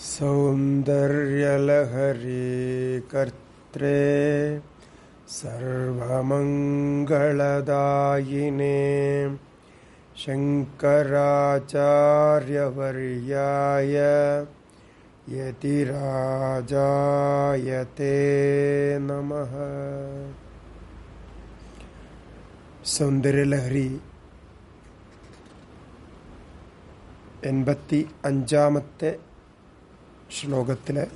सौन्दर्यलहरीकर्त्रे सर्वमङ्गलदायिने शङ्कराचार्यवर्याय यतिराजायते नमः സൗന്ദര്യലഹരി എൺപത്തി അഞ്ചാമത്തെ ശ്ലോകത്തിലെ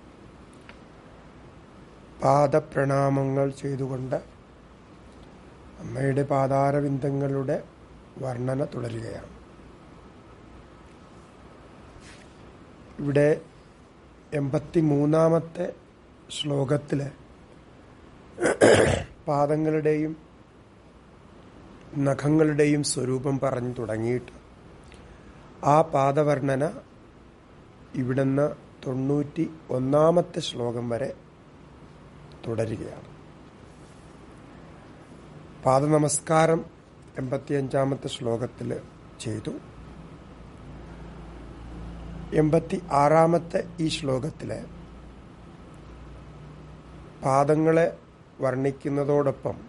പാദപ്രണാമങ്ങൾ ചെയ്തുകൊണ്ട് അമ്മയുടെ പാതാരവിന്ദങ്ങളുടെ വർണ്ണന തുടരുകയാണ് ഇവിടെ എൺപത്തി മൂന്നാമത്തെ ശ്ലോകത്തിലെ പാദങ്ങളുടെയും നഖങ്ങളുടെയും സ്വരൂപം പറഞ്ഞു തുടങ്ങിയിട്ട് ആ പാദവർണ്ണന ഇവിടുന്ന് തൊണ്ണൂറ്റി ഒന്നാമത്തെ ശ്ലോകം വരെ തുടരുകയാണ് പാദനമസ്കാരം എൺപത്തിയഞ്ചാമത്തെ ശ്ലോകത്തിൽ ചെയ്തു എൺപത്തി ആറാമത്തെ ഈ ശ്ലോകത്തിലെ പാദങ്ങളെ വർണ്ണിക്കുന്നതോടൊപ്പം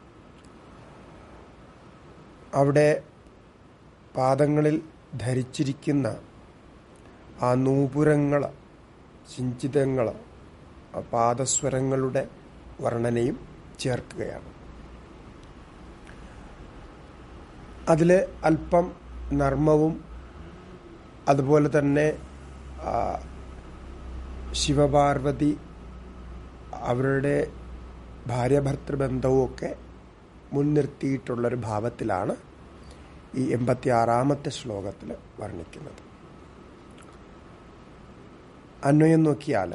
അവിടെ പാദങ്ങളിൽ ധരിച്ചിരിക്കുന്ന ആ നൂപുരങ്ങൾ ചിഞ്ചിതങ്ങൾ പാദസ്വരങ്ങളുടെ വർണ്ണനയും ചേർക്കുകയാണ് അതിൽ അല്പം നർമ്മവും അതുപോലെ തന്നെ ശിവപാർവതി അവരുടെ ഭാര്യഭർത്തൃബന്ധവും ഒക്കെ മുൻനിർത്തിയിട്ടുള്ളൊരു ഭാവത്തിലാണ് ഈ എൺപത്തി ആറാമത്തെ ശ്ലോകത്തിൽ വർണ്ണിക്കുന്നത് അന്വയം നോക്കിയാൽ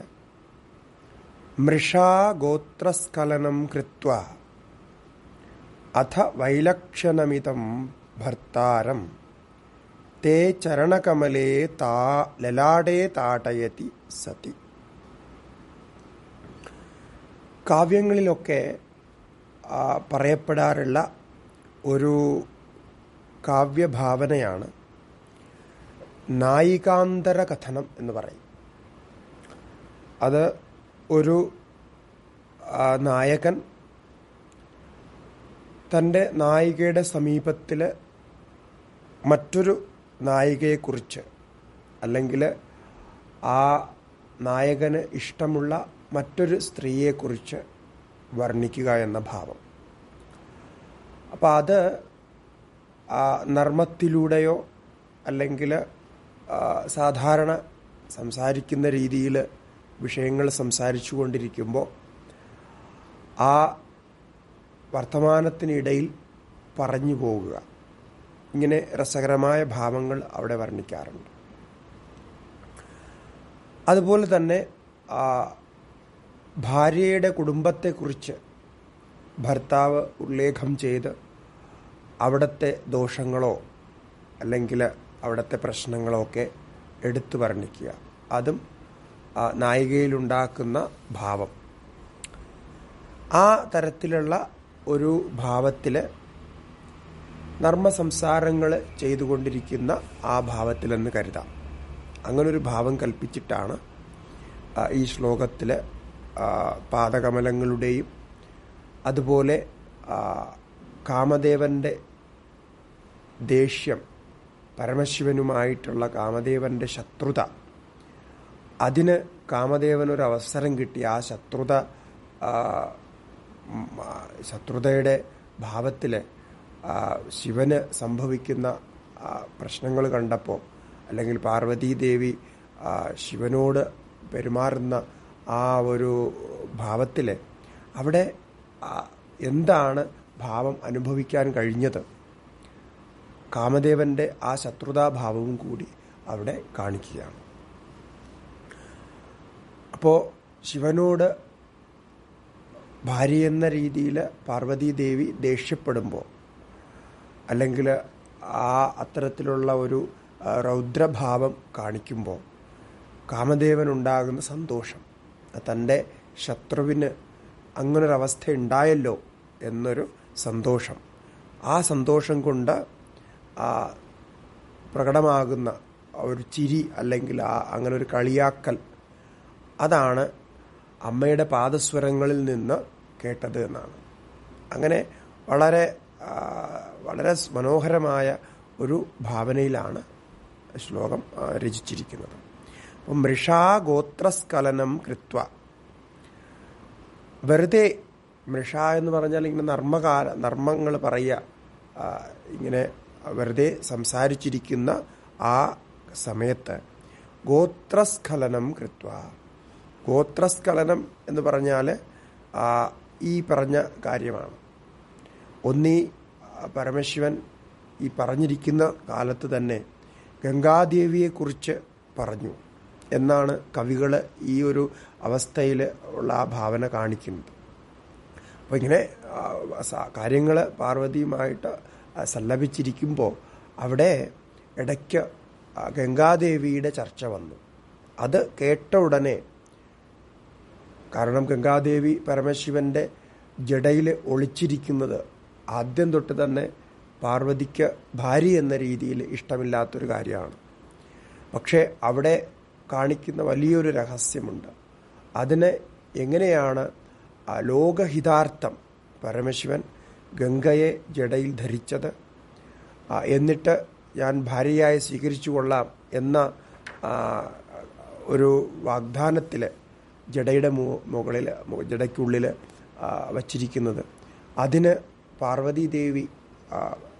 മൃഷാഗോത്രസ്ഖലനം കൃത്വ അഥ വൈലക്ഷണമിതം ഭർത്താരം തേ ചരണകമലേ താ ലലാടേ താടയതി സതി കാവ്യങ്ങളിലൊക്കെ പറയപ്പെടാറുള്ള ഒരു കാവ്യഭാവനയാണ് നായികാന്തര കഥനം എന്ന് പറയും അത് ഒരു നായകൻ തൻ്റെ നായികയുടെ സമീപത്തിൽ മറ്റൊരു നായികയെക്കുറിച്ച് അല്ലെങ്കിൽ ആ നായകന് ഇഷ്ടമുള്ള മറ്റൊരു സ്ത്രീയെക്കുറിച്ച് വർണ്ണിക്കുക എന്ന ഭാവം അപ്പം അത് നർമ്മത്തിലൂടെയോ അല്ലെങ്കിൽ സാധാരണ സംസാരിക്കുന്ന രീതിയിൽ വിഷയങ്ങൾ സംസാരിച്ചു കൊണ്ടിരിക്കുമ്പോൾ ആ വർത്തമാനത്തിനിടയിൽ പറഞ്ഞു പോകുക ഇങ്ങനെ രസകരമായ ഭാവങ്ങൾ അവിടെ വർണ്ണിക്കാറുണ്ട് അതുപോലെ തന്നെ ഭാര്യയുടെ കുടുംബത്തെക്കുറിച്ച് ഭർത്താവ് ഉল্ലേഖം ചെയ്ത് അവിടുത്തെ ദോഷങ്ങളോ അല്ലെങ്കിൽ അവിടുത്തെ പ്രശ്നങ്ങളോ ഒക്കെ എടുത്തു വർണ്ണിക്കുക അതും നായികയിലുണ്ടാക്കുന്ന ഭാവം ആ തരത്തിലുള്ള ഒരു ഭാവത്തിൽ നർമ്മസംസാരങ്ങൾ ചെയ്തുകൊണ്ടിരിക്കുന്ന ആ ഭാവത്തിലെന്ന് കരുതാം അങ്ങനൊരു ഭാവം കൽപ്പിച്ചിട്ടാണ് ഈ ശ്ലോകത്തിൽ പാദകമലങ്ങളുടെയും അതുപോലെ കാമദേവന്റെ ദേഷ്യം പരമശിവനുമായിട്ടുള്ള കാമദേവന്റെ ശത്രുത അതിന് കാമദേവൻ ഒരു അവസരം കിട്ടി ആ ശത്രുത ശത്രുതയുടെ ഭാവത്തിൽ ശിവന് സംഭവിക്കുന്ന പ്രശ്നങ്ങൾ കണ്ടപ്പോൾ അല്ലെങ്കിൽ പാർവതീദേവി ശിവനോട് പെരുമാറുന്ന ആ ഒരു ഭാവത്തിൽ അവിടെ എന്താണ് ഭാവം അനുഭവിക്കാൻ കഴിഞ്ഞത് കാമദേവന്റെ ആ ശത്രുതാഭാവവും കൂടി അവിടെ കാണിക്കുകയാണ് അപ്പോൾ ശിവനോട് ഭാര്യ എന്ന രീതിയിൽ പാർവതീദേവി ദേഷ്യപ്പെടുമ്പോൾ അല്ലെങ്കിൽ ആ അത്തരത്തിലുള്ള ഒരു രൗദ്രഭാവം കാണിക്കുമ്പോൾ കാമദേവനുണ്ടാകുന്ന സന്തോഷം തൻ്റെ ശത്രുവിന് അങ്ങനൊരവസ്ഥ ഉണ്ടായല്ലോ എന്നൊരു സന്തോഷം ആ സന്തോഷം കൊണ്ട് പ്രകടമാകുന്ന ഒരു ചിരി അല്ലെങ്കിൽ ആ അങ്ങനെ ഒരു കളിയാക്കൽ അതാണ് അമ്മയുടെ പാദസ്വരങ്ങളിൽ നിന്ന് കേട്ടത് എന്നാണ് അങ്ങനെ വളരെ ആ, വളരെ മനോഹരമായ ഒരു ഭാവനയിലാണ് ശ്ലോകം ആ, രചിച്ചിരിക്കുന്നത് അപ്പം മൃഷാഗോത്രസ്ഖലനം കൃത്വ വെറുതെ മൃഷ എന്ന് പറഞ്ഞാൽ ഇങ്ങനെ നർമ്മകാല നർമ്മങ്ങൾ പറയുക ആ, ഇങ്ങനെ വെറുതെ സംസാരിച്ചിരിക്കുന്ന ആ സമയത്ത് ഗോത്രസ്ഖലനം കൃത്വ ഗോത്രസ്ഖലനം എന്ന് പറഞ്ഞാൽ ആ, ഈ പറഞ്ഞ കാര്യമാണ് ഒന്നീ പരമശിവൻ ഈ പറഞ്ഞിരിക്കുന്ന കാലത്ത് തന്നെ ഗംഗാദേവിയെക്കുറിച്ച് പറഞ്ഞു എന്നാണ് കവികൾ ഈ ഒരു അവസ്ഥയിൽ ഉള്ള ആ ഭാവന കാണിക്കുന്നത് അപ്പോൾ ഇങ്ങനെ കാര്യങ്ങൾ പാർവതിയുമായിട്ട് സല്ലപിച്ചിരിക്കുമ്പോൾ അവിടെ ഇടയ്ക്ക് ആ, ഗംഗാദേവിയുടെ ചർച്ച വന്നു അത് കേട്ട ഉടനെ കാരണം ഗംഗാദേവി പരമശിവന്റെ ജടയിൽ ഒളിച്ചിരിക്കുന്നത് ആദ്യം തൊട്ട് തന്നെ പാർവതിക്ക് ഭാര്യ എന്ന രീതിയിൽ ഇഷ്ടമില്ലാത്തൊരു കാര്യമാണ് പക്ഷേ അവിടെ കാണിക്കുന്ന വലിയൊരു രഹസ്യമുണ്ട് അതിനെ എങ്ങനെയാണ് ആ ലോകഹിതാർത്ഥം പരമശിവൻ ഗംഗയെ ജടയിൽ ധരിച്ചത് ആ, എന്നിട്ട് ഞാൻ ഭാര്യയായി സ്വീകരിച്ചു കൊള്ളാം എന്ന ആ, ഒരു വാഗ്ദാനത്തിൽ ജടയുടെ മു- മുകളിൽ മു- ജടയ്ക്കുള്ളിൽ ആ, വച്ചിരിക്കുന്നത് അതിന് പാർവതീദേവി ആ,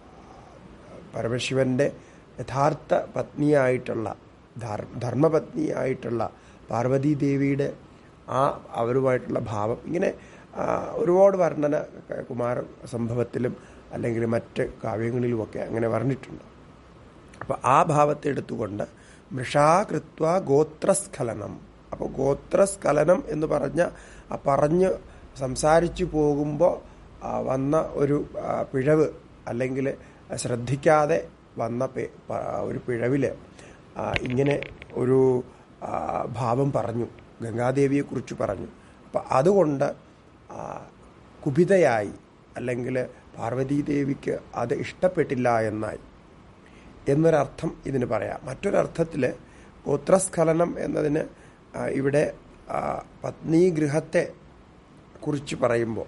പരമശിവന്റെ യഥാർത്ഥ പത്നിയായിട്ടുള്ള ധർ- ധർമ്മപത്നിയായിട്ടുള്ള പാർവതീദേവിയുടെ ആ അവരുമായിട്ടുള്ള ഭാവം ഇങ്ങനെ ആ, ഒരുപാട് വർണ്ണന കുമാര സംഭവത്തിലും അല്ലെങ്കിൽ മറ്റ് കാവ്യങ്ങളിലുമൊക്കെ അങ്ങനെ പറഞ്ഞിട്ടുണ്ട് അപ്പോൾ ആ ഭാവത്തെ എടുത്തുകൊണ്ട് മൃഷാകൃത്വ ഗോത്രസ്ഖലനം അപ്പോൾ ഗോത്രസ്ഖലനം എന്ന് പറഞ്ഞ ആ പറഞ്ഞ് സംസാരിച്ചു പോകുമ്പോൾ വന്ന ഒരു ആ, പിഴവ് അല്ലെങ്കിൽ ശ്രദ്ധിക്കാതെ വന്ന പെ- പ- ഒരു പിഴവിൽ ഇങ്ങനെ ഒരു ആ, ഭാവം പറഞ്ഞു ഗംഗാദേവിയെക്കുറിച്ച് പറഞ്ഞു അപ്പം അതുകൊണ്ട് ആ, കുപിതയായി അല്ലെങ്കിൽ പാർവതീദേവിക്ക് അത് ഇഷ്ടപ്പെട്ടില്ല എന്നായി എന്നൊരർത്ഥം ഇതിന് പറയാം മറ്റൊരർത്ഥത്തിൽ ഗോത്രസ്ഖലനം എന്നതിന് ആ, ഇവിടെ ആ, പത്നീഗൃഹത്തെ കുറിച്ച് പറയുമ്പോൾ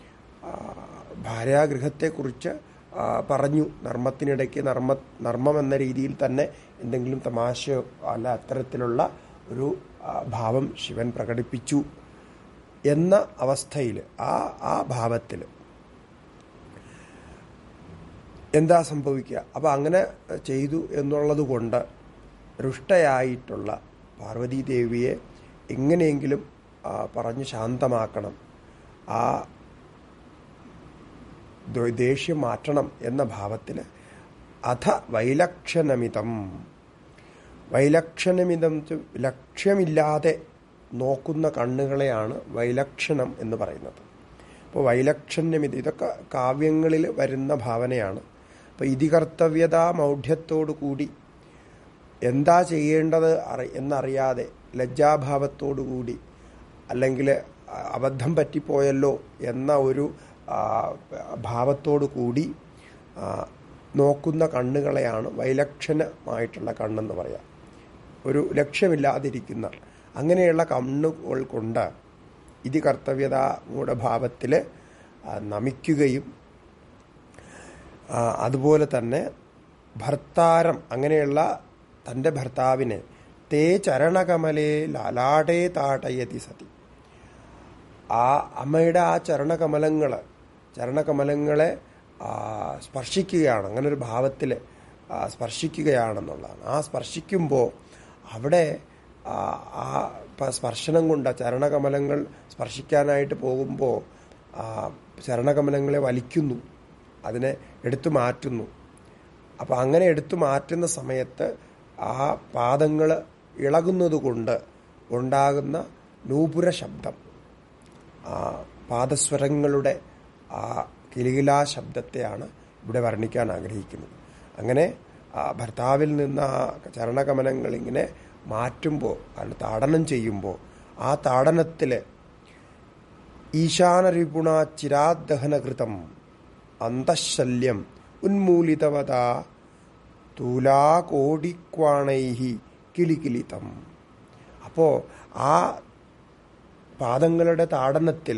ഭാര്യാഗൃഹത്തെക്കുറിച്ച് ആ, പറഞ്ഞു നർമ്മത്തിനിടയ്ക്ക് നർമ്മ നർമ്മം എന്ന രീതിയിൽ തന്നെ എന്തെങ്കിലും തമാശയോ അല്ല അത്തരത്തിലുള്ള ഒരു ആ, ഭാവം ശിവൻ പ്രകടിപ്പിച്ചു എന്ന അവസ്ഥയിൽ ആ ആ ഭാവത്തിൽ എന്താ സംഭവിക്കുക അപ്പം അങ്ങനെ ചെയ്തു എന്നുള്ളത് കൊണ്ട് രുഷ്ടയായിട്ടുള്ള പാർവതീദേവിയെ എങ്ങനെയെങ്കിലും ആ, പറഞ്ഞ് ശാന്തമാക്കണം ആ ദ്വ- ദേഷ്യം മാറ്റണം എന്ന ഭാവത്തിൽ അധ വൈലക്ഷണമിതം വൈലക്ഷണമിതം ച്ച് ലക്ഷ്യമില്ലാതെ നോക്കുന്ന കണ്ണുകളെയാണ് വൈലക്ഷണം എന്ന് പറയുന്നത് അപ്പോൾ വൈലക്ഷണ്യമിത് ഇതൊക്കെ കാവ്യങ്ങളിൽ വരുന്ന ഭാവനയാണ് അപ്പോൾ ഇതികർത്തവ്യത മൗഢ്യത്തോടു കൂടി എന്താ ചെയ്യേണ്ടത് അറി എന്നറിയാതെ ലജ്ജാഭാവത്തോടു കൂടി അല്ലെങ്കിൽ അബദ്ധം പറ്റിപ്പോയല്ലോ എന്ന ഒരു ആ, ഭാവത്തോടു കൂടി ആ, നോക്കുന്ന കണ്ണുകളെയാണ് വൈലക്ഷണമായിട്ടുള്ള കണ്ണെന്ന് പറയാം ഒരു ലക്ഷ്യമില്ലാതിരിക്കുന്ന അങ്ങനെയുള്ള കണ്ണുകൾ കൊണ്ട് ഇത് കർത്തവ്യത മൂഢഭാവത്തിൽ നമിക്കുകയും ആ, അതുപോലെ തന്നെ ഭർത്താരം അങ്ങനെയുള്ള തൻ്റെ ഭർത്താവിനെ തേ ചരണകമലേ ലാലാടേ താടയതി സതി ആ അമ്മയുടെ ആ ചരണകമലങ്ങൾ ചരണകമലങ്ങളെ ആ, സ്പർശിക്കുകയാണ് അങ്ങനെ ഒരു ഭാവത്തിൽ സ്പർശിക്കുകയാണെന്നുള്ളതാണ് ആ സ്പർശിക്കുമ്പോൾ അവിടെ ആ ആ പ- സ്പർശനം കൊണ്ട് ആ ചരണകമലങ്ങൾ സ്പർശിക്കാനായിട്ട് പോകുമ്പോൾ ആ ചരണകമലങ്ങളെ വലിക്കുന്നു അതിനെ എടുത്തു മാറ്റുന്നു അപ്പം അങ്ങനെ എടുത്തു മാറ്റുന്ന സമയത്ത് ആ പാദങ്ങൾ ഇളകുന്നത് കൊണ്ട് ഉണ്ടാകുന്ന നൂപുര ശബ്ദം ആ പാദസ്വരങ്ങളുടെ ആ കിലുകിലാ ശബ്ദത്തെയാണ് ഇവിടെ വർണ്ണിക്കാൻ ആഗ്രഹിക്കുന്നത് അങ്ങനെ ആ ഭർത്താവിൽ നിന്ന് ആ ചരണകമലങ്ങൾ ഇങ്ങനെ മാറ്റുമ്പോൾ അത് താടനം ചെയ്യുമ്പോൾ ആ താടനത്തിൽ ഈശാനരിപുണ ചിരാദഹനകൃതം അന്തശല്യം ഉന്മൂലിതവത തുലാകോടിക്വാണൈഹി കിലികിലിതം അപ്പോ ആ പാദങ്ങളുടെ താടനത്തിൽ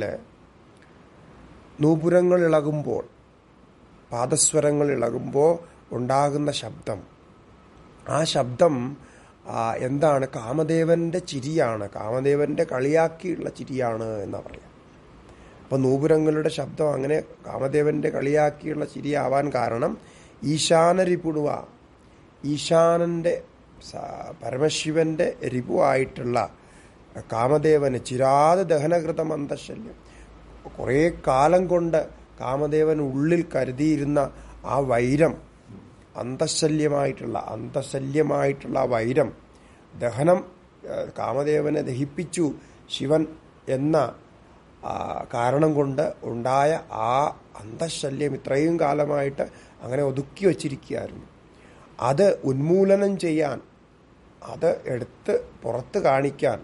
നൂപുരങ്ങൾ ഇളകുമ്പോൾ പാദസ്വരങ്ങൾ ഇളകുമ്പോൾ ഉണ്ടാകുന്ന ശബ്ദം ആ ശബ്ദം ആ, എന്താണ് കാമദേവന്റെ ചിരിയാണ് കാമദേവന്റെ കളിയാക്കിയുള്ള ചിരിയാണ് എന്നാ പറയാം അപ്പൊ നൂപുരങ്ങളുടെ ശബ്ദം അങ്ങനെ കാമദേവന്റെ കളിയാക്കിയുള്ള ചിരിയാവാൻ കാരണം ഈശാന രിപുണുവ ഈശാനന്റെ സ- പരമശിവന്റെ രിപുവായിട്ടുള്ള കാമദേവന് ചിരാത് ദഹനകൃത മന്ദശല്യം കുറേ കാലം കൊണ്ട് കാമദേവൻ ഉള്ളിൽ കരുതിയിരുന്ന ആ വൈരം അന്തശല്യമായിട്ടുള്ള അന്തശല്യമായിട്ടുള്ള ആ വൈരം ദഹനം ഏഹ്, കാമദേവനെ ദഹിപ്പിച്ചു ശിവൻ എന്ന ആ, കാരണം കൊണ്ട് ഉണ്ടായ ആ അന്തശല്യം ഇത്രയും കാലമായിട്ട് അങ്ങനെ ഒതുക്കി വച്ചിരിക്കുകയായിരുന്നു അത് ഉന്മൂലനം ചെയ്യാൻ അത് എടുത്ത് പുറത്ത് കാണിക്കാൻ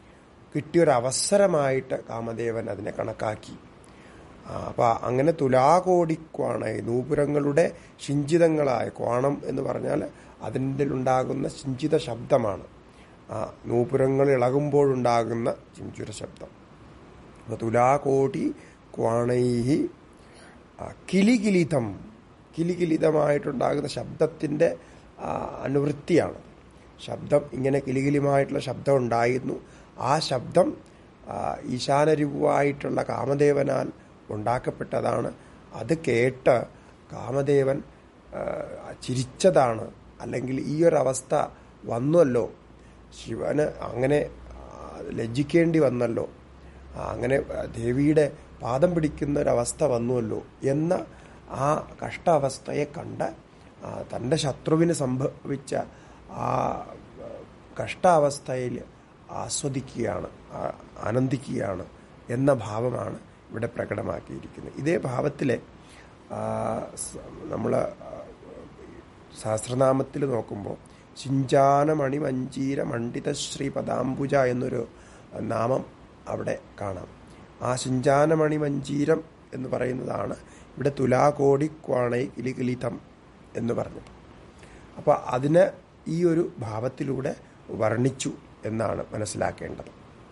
കിട്ടിയൊരവസരമായിട്ട് കാമദേവൻ അതിനെ കണക്കാക്കി ആ, അപ്പൊ അങ്ങനെ തുലാകോടിക്വാണ് നൂപുരങ്ങളുടെ ശിഞ്ചിതങ്ങളായ ക്വാണം എന്ന് പറഞ്ഞാൽ അതിൻ്റെ ഉണ്ടാകുന്ന ശിഞ്ചിത ശബ്ദമാണ് ആ നൂപുരങ്ങൾ ഇളകുമ്പോഴുണ്ടാകുന്ന ചിഞ്ചുര ശബ്ദം അപ്പൊ തുലാകോടി ക്വാണൈഹി ആ, കിലികിലിതം കിലികിലിതമായിട്ടുണ്ടാകുന്ന ശബ്ദത്തിൻ്റെ ആ, അനുവൃത്തിയാണ് ശബ്ദം ഇങ്ങനെ കിലികിലിമായിട്ടുള്ള ശബ്ദം ഉണ്ടായിരുന്നു ആ ശബ്ദം ആ, ഈശാനരൂപമായിട്ടുള്ള കാമദേവനാൽ ഉണ്ടാക്കപ്പെട്ടതാണ് അത് കേട്ട് കാമദേവൻ ആ, ചിരിച്ചതാണ് അല്ലെങ്കിൽ ഈ ഒരു അവസ്ഥ വന്നല്ലോ ശിവന് അങ്ങനെ ആ, ലജ്ജിക്കേണ്ടി വന്നല്ലോ ആ, അങ്ങനെ ആ, ദേവിയുടെ പാദം പിടിക്കുന്ന ഒരവസ്ഥ വന്നുവല്ലോ എന്ന ആ കഷ്ടാവസ്ഥയെ കണ്ട് ആ, തൻ്റെ ശത്രുവിന് സംഭവിച്ച ആ ആ, കഷ്ടാവസ്ഥയിൽ ആസ്വദിക്കുകയാണ് ആ, ആനന്ദിക്കുകയാണ് എന്ന ഭാവമാണ് ഇവിടെ പ്രകടമാക്കിയിരിക്കുന്നത് ഇതേ ഭാവത്തിലെ നമ്മൾ സഹസ്രനാമത്തിൽ നോക്കുമ്പോൾ ചിഞ്ചാനമണി മഞ്ചീര മണ്ഡിത ശ്രീ പദാംബുജ എന്നൊരു നാമം അവിടെ കാണാം ആ ശിഞ്ചാനമണി മഞ്ചീരം എന്ന് പറയുന്നതാണ് ഇവിടെ തുലാകോടി ക്വാണൈ കിലികിലിതം എന്ന് പറഞ്ഞത് അപ്പോൾ അതിന് ഈ ഒരു ഭാവത്തിലൂടെ വർണ്ണിച്ചു എന്നാണ് മനസ്സിലാക്കേണ്ടത്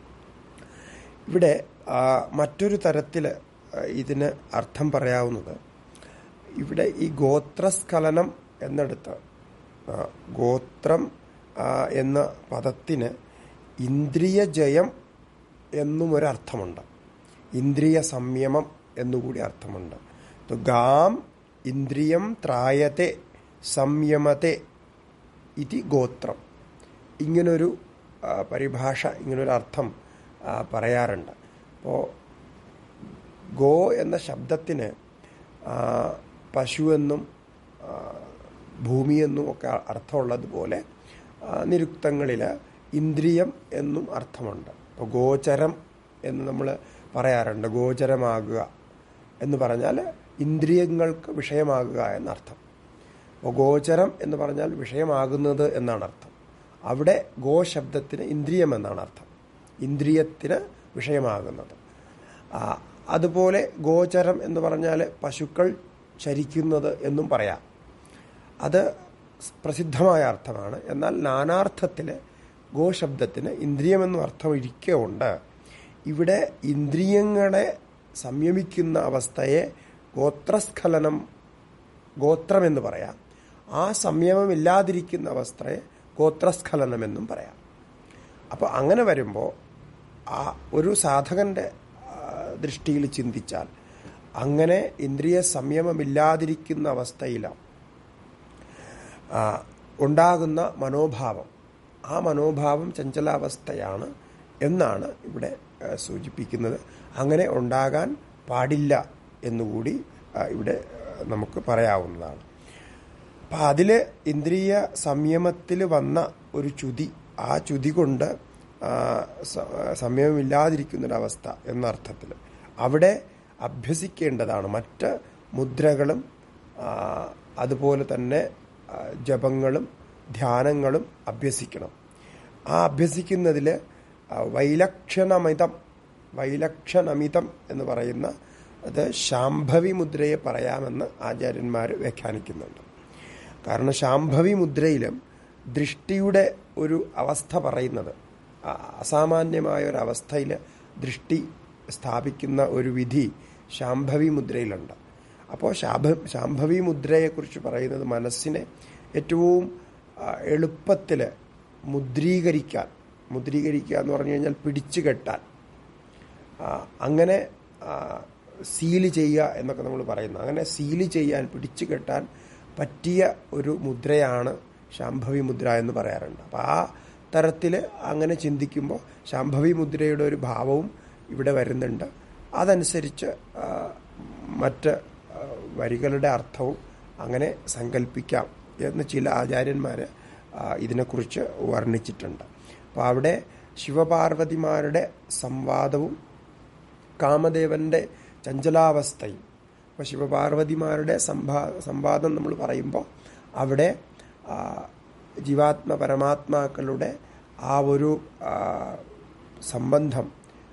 ഇവിടെ ആ, മറ്റൊരു തരത്തിൽ ഇതിന് അർത്ഥം പറയാവുന്നത് ഇവിടെ ഈ ഗോത്രസ്ഖലനം എന്നിടത്ത് ആ, ഗോത്രം ആ, എന്ന പദത്തിന് ഇന്ദ്രിയ ജയം എന്നും ഒരർത്ഥമുണ്ട് ഇന്ദ്രിയ സംയമം എന്നുകൂടി അർത്ഥമുണ്ട് तो ഗാം ഇന്ദ്രിയം ത്രായത്തെ സംയമത്തെ ഇതി ഗോത്രം ഇങ്ങനൊരു ആ, പരിഭാഷ ഇങ്ങനൊരു അർത്ഥം ആ, പറയാറുണ്ട് അപ്പോൾ ഗോ എന്ന ശബ്ദത്തിന് ആ, പശുവെന്നും ആ, ഭൂമിയെന്നും ഒക്കെ അർത്ഥമുള്ളതുപോലെ ആ, നിരുക്തങ്ങളിൽ ഇന്ദ്രിയം എന്നും അർത്ഥമുണ്ട് ഇപ്പോൾ ഗോചരം എന്ന് നമ്മൾ പറയാറുണ്ട് ഗോചരമാകുക എന്ന് പറഞ്ഞാൽ ഇന്ദ്രിയങ്ങൾക്ക് വിഷയമാകുക എന്നർത്ഥം അപ്പോൾ ഗോചരം എന്ന് പറഞ്ഞാൽ വിഷയമാകുന്നത് എന്നാണ് അർത്ഥം അവിടെ ഗോ ശബ്ദത്തിന് ഇന്ദ്രിയം എന്നാണ് അർത്ഥം ഇന്ദ്രിയത്തിന് വിഷയമാകുന്നത് ആ, അതുപോലെ ഗോചരം എന്ന് പറഞ്ഞാൽ പശുക്കൾ ചരിക്കുന്നത് എന്നും പറയാം അത് പ്രസിദ്ധമായ അർത്ഥമാണ് എന്നാൽ നാനാർത്ഥത്തിൽ ഗോശബ്ദത്തിന് ഇന്ദ്രിയമെന്നും അർത്ഥം ഇരിക്കുകൊണ്ട് ഇവിടെ ഇന്ദ്രിയങ്ങളെ സംയമിക്കുന്ന അവസ്ഥയെ ഗോത്രസ്ഖലനം ഗോത്രമെന്ന് പറയാം ആ സംയമമില്ലാതിരിക്കുന്ന അവസ്ഥയെ ഗോത്രസ്ഖലനമെന്നും പറയാം അപ്പോൾ അങ്ങനെ വരുമ്പോൾ ആ ഒരു സാധകന്റെ ആ, ദൃഷ്ടിയിൽ ചിന്തിച്ചാൽ അങ്ങനെ ഇന്ദ്രിയ സംയമമില്ലാതിരിക്കുന്ന അവസ്ഥയിലാണ് ആ, ഉണ്ടാകുന്ന മനോഭാവം ആ മനോഭാവം ചഞ്ചലാവസ്ഥയാണ് എന്നാണ് ഇവിടെ ആ, സൂചിപ്പിക്കുന്നത് അങ്ങനെ ഉണ്ടാകാൻ പാടില്ല എന്നുകൂടി ആ, ഇവിടെ ആ, നമുക്ക് പറയാവുന്നതാണ് അപ്പം അതിൽ ഇന്ദ്രിയ സംയമത്തിൽ വന്ന ഒരു ചുതി ആ ചുതി കൊണ്ട് ആ, സ- സംയമമില്ലാതിരിക്കുന്നൊരവസ്ഥ എന്ന അർത്ഥത്തിൽ അവിടെ അഭ്യസിക്കേണ്ടതാണ് മറ്റ് മുദ്രകളും ആ, അതുപോലെ തന്നെ ആ, ജപങ്ങളും ധ്യാനങ്ങളും അഭ്യസിക്കണം ആ അഭ്യസിക്കുന്നതിൽ വൈലക്ഷണമിതം വൈലക്ഷണമിതം എന്ന് പറയുന്ന അത് ശാംഭവി മുദ്രയെ പറയാമെന്ന് ആചാര്യന്മാർ വ്യാഖ്യാനിക്കുന്നുണ്ട് കാരണം ശാംഭവി മുദ്രയിലും ദൃഷ്ടിയുടെ ഒരു അവസ്ഥ പറയുന്നത് ആ- അസാമാന്യമായ ഒരു അവസ്ഥയിൽ ദൃഷ്ടി സ്ഥാപിക്കുന്ന ഒരു വിധി ശാംഭവി മുദ്രയിലുണ്ട് അപ്പോൾ ശാഭ ശാംഭവി മുദ്രയെക്കുറിച്ച് പറയുന്നത് മനസ്സിനെ ഏറ്റവും എളുപ്പത്തിൽ മുദ്രീകരിക്കാൻ മുദ്രീകരിക്കുക എന്ന് പറഞ്ഞു കഴിഞ്ഞാൽ പിടിച്ചു കെട്ടാൻ ആ, അങ്ങനെ ആ, സീല് ചെയ്യുക എന്നൊക്കെ നമ്മൾ പറയുന്നു അങ്ങനെ സീല് ചെയ്യാൻ പിടിച്ചു കെട്ടാൻ പറ്റിയ ഒരു മുദ്രയാണ് ശാംഭവി മുദ്ര എന്ന് പറയാറുണ്ട് അപ്പം ആ തരത്തിൽ അങ്ങനെ ചിന്തിക്കുമ്പോൾ ശാംഭവി മുദ്രയുടെ ഒരു ഭാവവും ഇവിടെ വരുന്നുണ്ട് അതനുസരിച്ച് ആ, മറ്റ് ആ, വരികളുടെ അർത്ഥവും അങ്ങനെ സങ്കല്പിക്കാം എന്ന് ചില ആചാര്യന്മാർ ഇതിനെക്കുറിച്ച് വർണ്ണിച്ചിട്ടുണ്ട് അപ്പോൾ അവിടെ ശിവപാർവതിമാരുടെ സംവാദവും കാമദേവന്റെ ചഞ്ചലാവസ്ഥയും അപ്പോൾ ശിവപാർവതിമാരുടെ സംഭാ സംവാദം നമ്മൾ പറയുമ്പോൾ അവിടെ ആ, ജീവാത്മ പരമാത്മാക്കളുടെ ആ ഒരു ആ, സംബന്ധം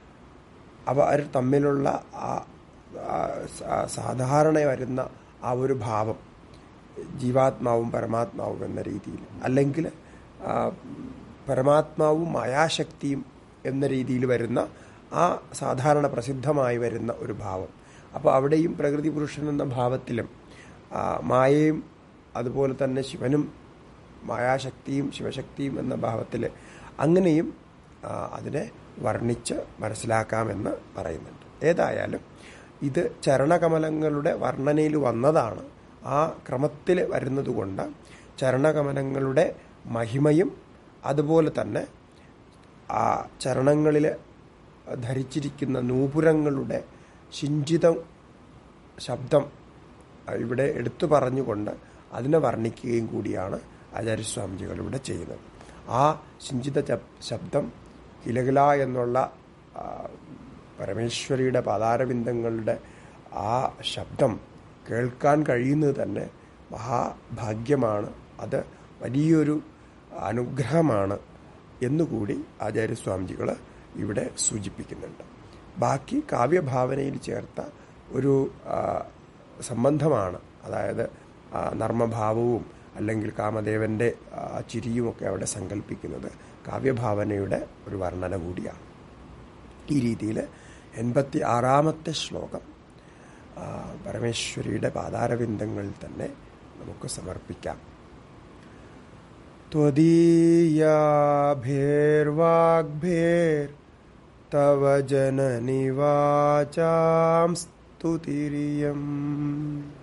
അവർ തമ്മിലുള്ള ആ ആ, സ- സാധാരണ വരുന്ന ആ ഒരു ഭാവം ജീവാത്മാവും പരമാത്മാവും എന്ന രീതിയിൽ അല്ലെങ്കിൽ ആ, പരമാത്മാവും മായാശക്തിയും എന്ന രീതിയിൽ വരുന്ന ആ സാധാരണ പ്രസിദ്ധമായി വരുന്ന ഒരു ഭാവം അപ്പോൾ അവിടെയും പ്രകൃതി പുരുഷൻ എന്ന ഭാവത്തിലും ആ, മായയും അതുപോലെ തന്നെ ശിവനും മായാശക്തിയും ശിവശക്തിയും എന്ന ഭാവത്തിൽ അങ്ങനെയും ആ, അതിനെ വർണ്ണിച്ച് മനസ്സിലാക്കാമെന്ന് പറയുന്നുണ്ട് ഏതായാലും ഇത് ചരണകമലങ്ങളുടെ വർണ്ണനയിൽ വന്നതാണ് ആ ക്രമത്തിൽ വരുന്നതുകൊണ്ട് ചരണകമലങ്ങളുടെ മഹിമയും അതുപോലെ തന്നെ ആ ചരണങ്ങളിൽ ധരിച്ചിരിക്കുന്ന നൂപുരങ്ങളുടെ ശിഞ്ചിതം ശബ്ദം ഇവിടെ എടുത്തു പറഞ്ഞുകൊണ്ട് അതിനെ വർണ്ണിക്കുകയും കൂടിയാണ് ആചാര്യസ്വാമിജികൾ ഇവിടെ ചെയ്യുന്നത് ആ ശിഞ്ചിത ച- ശബ്ദം കിലകില എന്നുള്ള ആ, പരമേശ്വരിയുടെ പാതാരബിന്ദങ്ങളുടെ ആ ശബ്ദം കേൾക്കാൻ കഴിയുന്നത് തന്നെ മഹാഭാഗ്യമാണ് അത് വലിയൊരു അനുഗ്രഹമാണ് എന്നുകൂടി ആചാര്യസ്വാമിജികൾ ഇവിടെ സൂചിപ്പിക്കുന്നുണ്ട് ബാക്കി കാവ്യഭാവനയിൽ ചേർത്ത ഒരു ആ, സംബന്ധമാണ് അതായത് ആ, നർമ്മഭാവവും അല്ലെങ്കിൽ കാമദേവന്റെ ആ, ചിരിയുമൊക്കെ അവിടെ സങ്കല്പിക്കുന്നത് കാവ്യഭാവനയുടെ ഒരു വർണ്ണന കൂടിയാണ് ഈ രീതിയിൽ എൺപത്തി ആറാമത്തെ ശ്ലോകം ആ, പരമേശ്വരിയുടെ പാതാരവിന്ദങ്ങളിൽ തന്നെ നമുക്ക് സമർപ്പിക്കാം त्वदीयाभिर्वाग्भिर्तव जननिवाचां स्तुतिरियम्